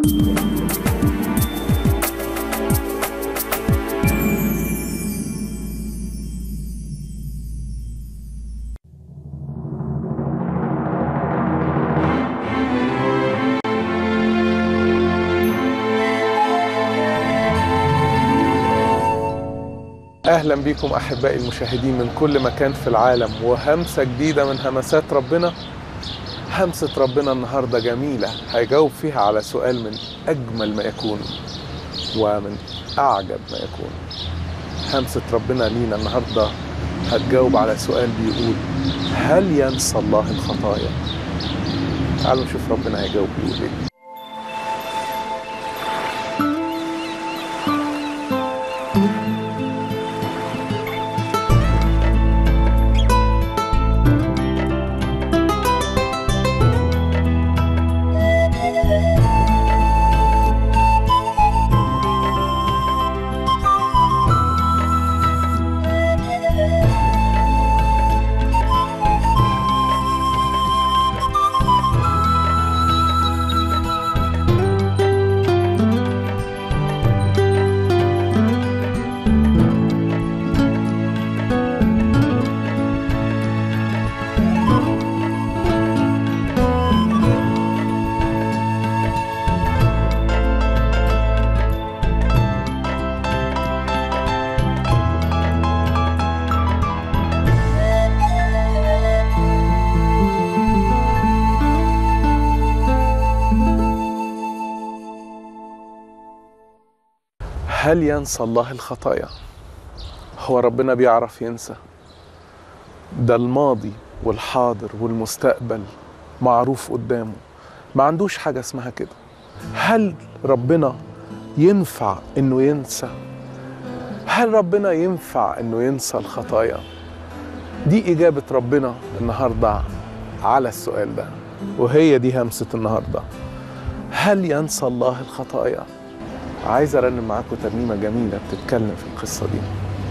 اهلا بكم احبائي المشاهدين من كل مكان في العالم وهمسه جديده من همسات ربنا همسه ربنا النهارده جميله هيجاوب فيها على سؤال من اجمل ما يكون ومن اعجب ما يكون همسه ربنا لينا النهارده هتجاوب على سؤال بيقول هل ينسى الله الخطايا تعالوا نشوف ربنا هيجاوب بيقول ايه هل ينسى الله الخطايا هو ربنا بيعرف ينسى ده الماضي والحاضر والمستقبل معروف قدامه ما عندوش حاجة اسمها كده هل ربنا ينفع انه ينسى هل ربنا ينفع انه ينسى الخطايا دي اجابة ربنا النهاردة على السؤال ده وهي دي همسة النهاردة هل ينسى الله الخطايا عايز ارنم معاكم ترنيمه جميله بتتكلم في القصه دي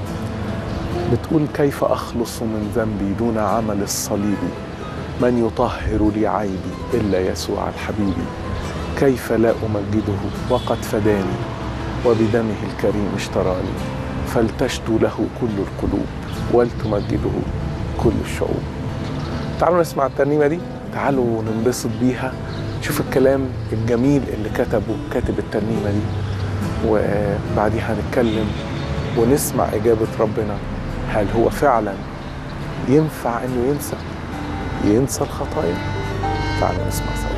بتقول كيف اخلص من ذنبي دون عمل الصليب من يطهر لي عيبي الا يسوع الحبيب كيف لا امجده وقد فداني وبدمه الكريم اشتراني فلتشدو له كل القلوب ولتمجده كل الشعوب تعالوا نسمع الترنيمه دي تعالوا ننبسط بيها شوف الكلام الجميل اللي كتبه كاتب الترنيمه دي وبعديها هنتكلم ونسمع إجابة ربنا هل هو فعلا ينفع إنه ينسى ينسى الخطايا تعالوا نسمع سوا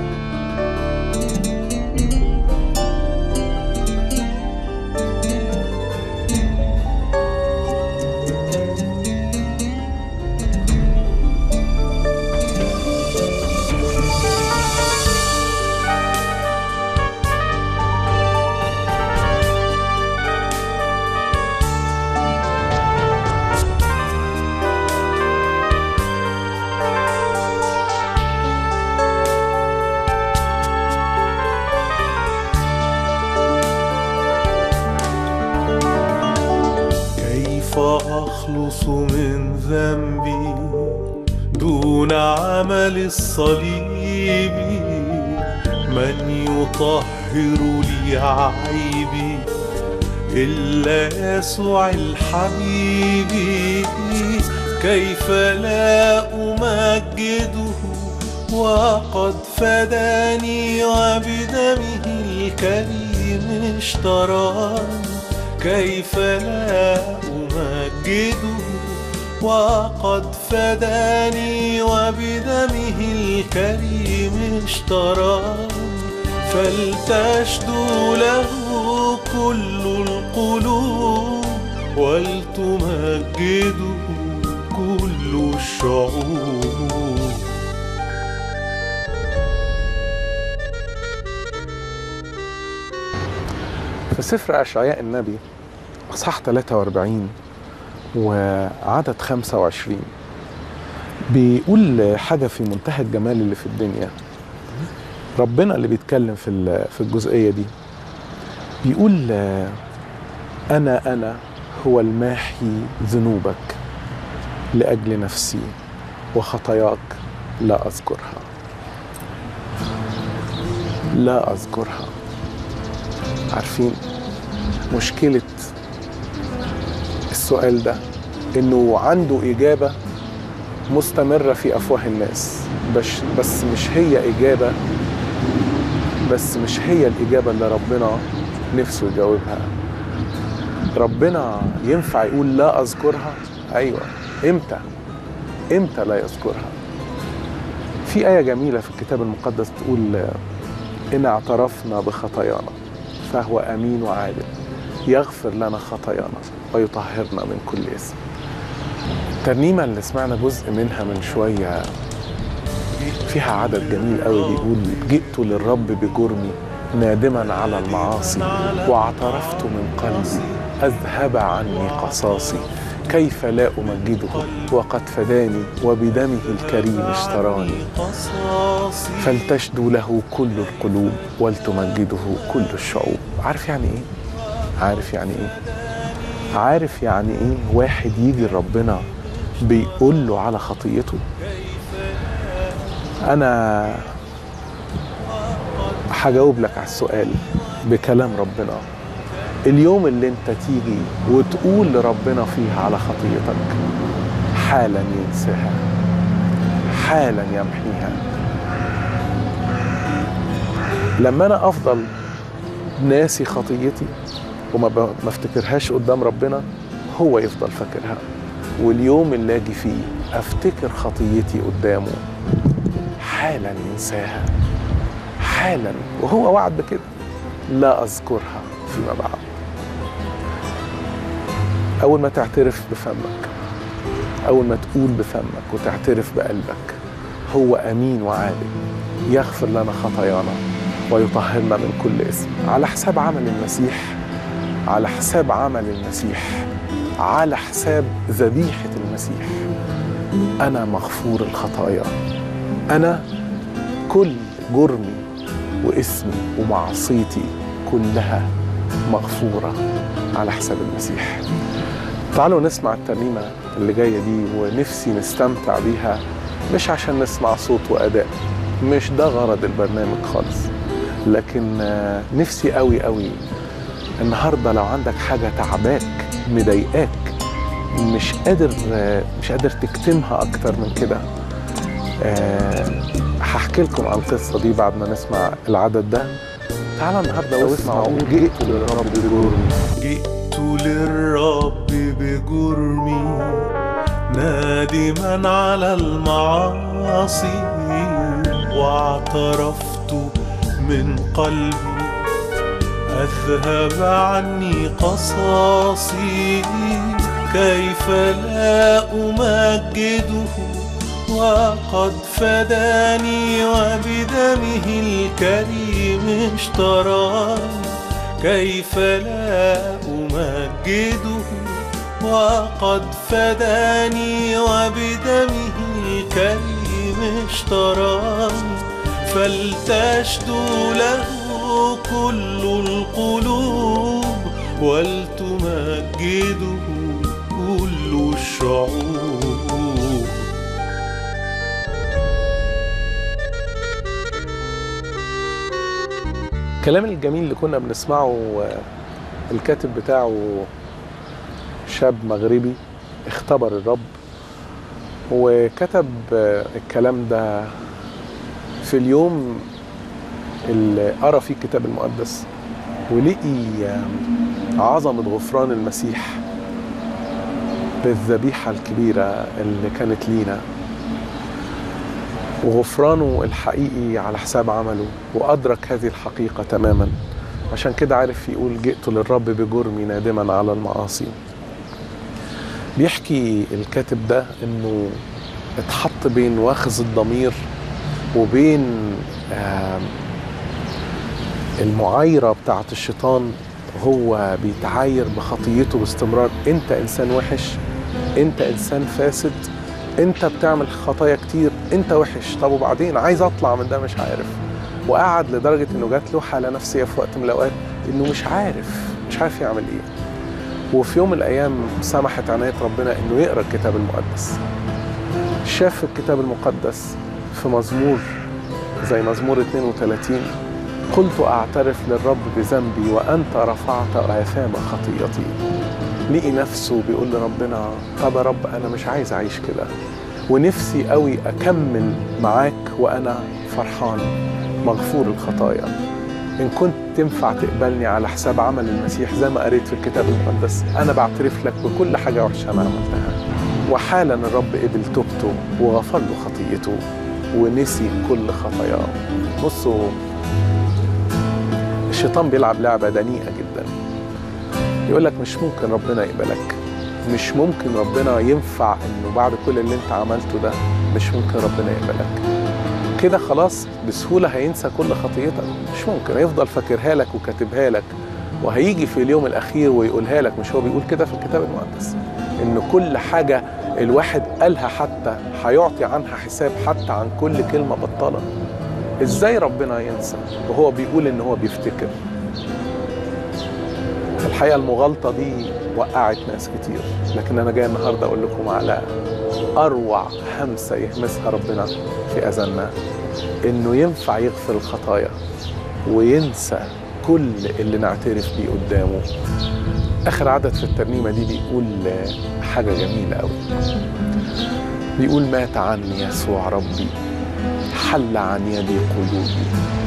كيف أخلص من ذنبي دون عمل الصليب من يطهر لي عيبي إلا يسوع الحبيب كيف لا أمجده وقد فداني وبدمه الكريم اشتراني كيف لا أمجده وقد فداني وبدمه الكريم اشتراني فلتشدو له كل القلوب ولتمجده كل الشعوب في سفر أشعياء النبي أصحاح 43 وعدد 25 بيقول حاجة في منتهى الجمال اللي في الدنيا ربنا اللي بيتكلم في ال- في الجزئية دي بيقول آه، أنا أنا هو الماحي ذنوبك لأجل نفسي وخطاياك لا أذكرها لا أذكرها عارفين مشكلة السؤال ده إنه عنده إجابة مستمرة في أفواه الناس بس بس مش هي إجابة بس مش هي الإجابة اللي ربنا نفسه يجاوبها ربنا ينفع يقول لا أذكرها أيوة إمتى إمتى لا يذكرها في آية جميلة في الكتاب المقدس تقول إن اعترفنا بخطايانا فهو أمين وعادل يغفر لنا خطايانا ويطهرنا من كل اسم الترنيمة اللي سمعنا جزء منها من شوية فيها عدد جميل قوي بيقول جئت للرب بجرمي نادما على المعاصي واعترفت من قلبي أذهب عني قصاصي كيف لا أمجده وقد فداني وبدمه الكريم اشتراني قصاصي فلتشدو له كل القلوب ولتمجده كل الشعوب عارف يعني ايه عارف يعني ايه عارف يعني ايه واحد يجي لربنا بيقول له على خطيته انا هجاوب لك على السؤال بكلام ربنا اليوم اللي انت تيجي وتقول لربنا فيها على خطيتك حالا ينساها حالا يمحيها لما انا افضل ناسي خطيتي وما ب- ما افتكرهاش قدام ربنا هو يفضل فاكرها واليوم اللي اجي فيه افتكر خطيتي قدامه حالا ينساها حالا وهو وعد بكده لا اذكرها فيما بعد اول ما تعترف بفمك اول ما تقول بفمك وتعترف بقلبك هو امين وعادل يغفر لنا خطايانا ويطهرنا من كل اسم على حساب عمل المسيح على حساب عمل المسيح على حساب ذبيحة المسيح أنا مغفور الخطايا أنا كل جرمي واسمي ومعصيتي كلها مغفورة على حساب المسيح تعالوا نسمع الترنيمة اللي جاية دي ونفسي نستمتع بيها مش عشان نسمع صوت وأداء مش ده غرض البرنامج خالص لكن آه، نفسي قوي قوي النهارده لو عندك حاجة تعباك مضايقاك مش قادر آه، مش قادر تكتمها أكتر من كده آه، هحكي لكم عن القصة دي بعد ما نسمع العدد ده تعالى النهارده واسمعوا جئت للرب بجرمي جئت للرب بجرمي نادما على المعاصي واعترفت من قلبي أذهب عني قصاصي كيف لا أمجده وقد فداني وبدمه الكريم اشتراني كيف لا أمجده وقد فداني وبدمه الكريم اشتراني فلتشدو له كل القلوب ولتمجده كل الشعوب الكلام الجميل اللي كنا بنسمعه آه، الكاتب بتاعه شاب مغربي اختبر الرب وكتب آه، الكلام ده في اليوم اللي قرا فيه الكتاب المقدس ولقي آه، عظمة غفران المسيح بالذبيحة الكبيرة اللي كانت لينا وغفرانه الحقيقي على حساب عمله وأدرك هذه الحقيقة تماما عشان كده عارف يقول جئت للرب بجرمي نادما على المعاصي بيحكي الكاتب ده انه اتحط بين واخذ الضمير وبين آم، المعايرة بتاعت الشيطان هو بيتعاير بخطيته باستمرار انت انسان وحش انت انسان فاسد انت بتعمل خطايا كتير انت وحش طب وبعدين عايز اطلع من ده مش عارف وقعد لدرجة انه جات له حالة نفسية في وقت من الاوقات انه مش عارف مش عارف يعمل ايه وفي يوم من الايام سمحت عناية ربنا انه يقرا الكتاب المقدس شاف الكتاب المقدس في مزمور زي مزمور 32 قلت أعترف للرب بذنبي وأنت رفعت آثام خطيئتي لقي نفسه بيقول لربنا طب يا رب أنا مش عايز أعيش كده ونفسي قوي أكمل معاك وأنا فرحان مغفور الخطايا إن كنت تنفع تقبلني على حساب عمل المسيح زي ما قريت في الكتاب المقدس أنا بعترف لك بكل حاجة وحشة أنا عملتها وحالا الرب قبل توبته وغفر له خطيته ونسي كل خطاياه بصوا الشيطان بيلعب لعبة دنيئة جدا يقول لك مش ممكن ربنا يقبلك مش ممكن ربنا ينفع انه بعد كل اللي انت عملته ده مش ممكن ربنا يقبلك كده خلاص بسهولة هينسى كل خطيتك مش ممكن هيفضل فاكرها لك وكاتبها لك وهيجي في اليوم الأخير ويقولها لك مش هو بيقول كده في الكتاب المقدس إن كل حاجة الواحد قالها حتى هيعطي عنها حساب حتى عن كل كلمة بطلة إزاي ربنا ينسى وهو بيقول إن هو بيفتكر الحقيقة المغالطة دي وقعت ناس كتير لكن أنا جاي النهاردة أقول لكم على أروع همسة يهمسها ربنا في أذاننا إنه ينفع يغفر الخطايا وينسى كل اللي نعترف بيه قدامه آخر عدد في الترنيمة دي بيقول حاجة جميلة أوي بيقول مات عني يسوع ربي حل عن يدي قلوبي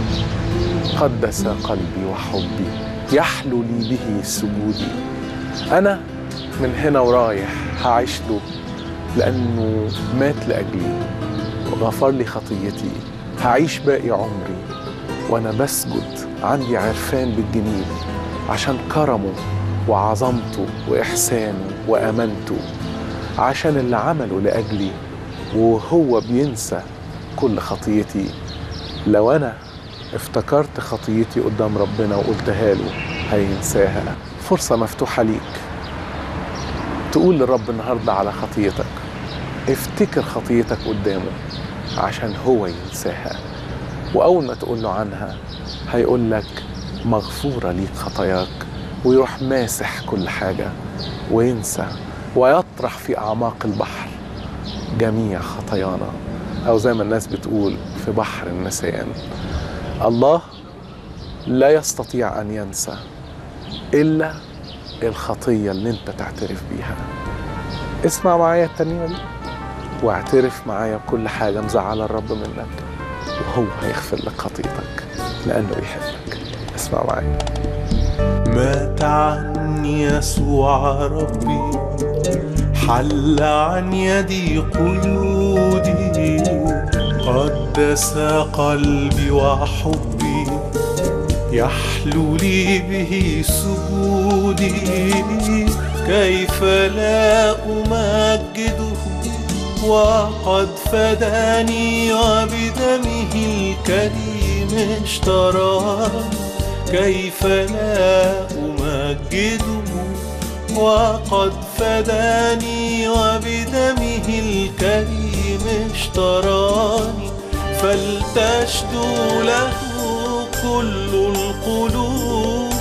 قدس قلبي وحبي يحلو لي به سجودي أنا من هنا ورايح هعيش له لأنه مات لأجلي وغفر لي خطيتي هعيش باقي عمري وأنا بسجد عندي عرفان بالجميل عشان كرمه وعظمته وإحسانه وأمانته عشان اللي عمله لأجلي وهو بينسى كل خطيتي لو أنا افتكرت خطيتي قدام ربنا وقلتها له هينساها فرصة مفتوحة ليك تقول للرب النهاردة على خطيتك افتكر خطيتك قدامه عشان هو ينساها وأول ما تقول له عنها هيقول لك مغفورة ليك خطاياك ويروح ماسح كل حاجة وينسى ويطرح في أعماق البحر جميع خطايانا أو زي ما الناس بتقول في بحر النسيان الله لا يستطيع أن ينسى إلا الخطية اللي أنت تعترف بيها اسمع معايا الترنيمة دي واعترف معايا بكل حاجة مزعلة الرب منك وهو هيغفر لك خطيتك لأنه يحبك اسمع معايا مات عني يسوع ربي حل عن يدي قيودي قدس قلبي وحبي يحلو لي به سجودي كيف لا أمجده وقد فداني وبدمه الكريم اشتراني كيف لا أمجده وقد فداني وبدمه الكريم اشتراني فلتشدو له كل القلوب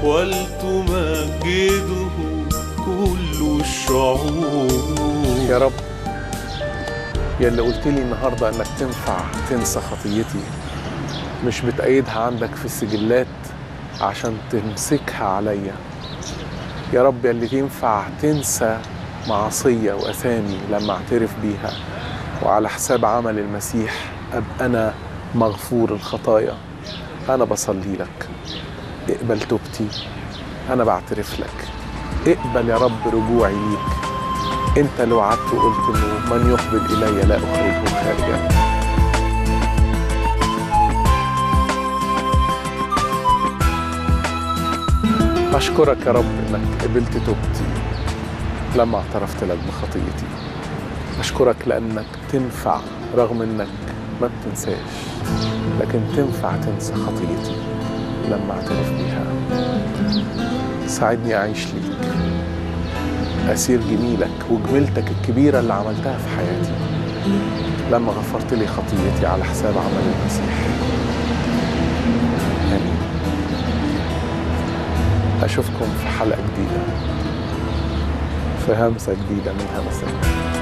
ولتمجده كل الشعوب يا رب يا اللي قلت لي النهارده انك تنفع تنسى خطيتي مش بتأيدها عندك في السجلات عشان تمسكها عليا يا رب يا اللي تنفع تنسى معصية وأثامي لما أعترف بيها وعلى حساب عمل المسيح أبقى أنا مغفور الخطايا أنا بصلي لك اقبل توبتي أنا بعترف لك اقبل يا رب رجوعي ليك انت اللي وعدت وقلت انه من يقبل الي لا اخرجه خارجا اشكرك يا رب انك قبلت توبتي لما اعترفت لك بخطيتي اشكرك لانك تنفع رغم انك ما بتنساش لكن تنفع تنسى خطيتي لما اعترف بيها ساعدني اعيش ليك أسير جميلك وجميلتك الكبيرة اللي عملتها في حياتي لما غفرت لي خطيتي على حساب عمل المسيح آمين أشوفكم في حلقة جديدة في همسة جديدة من همسات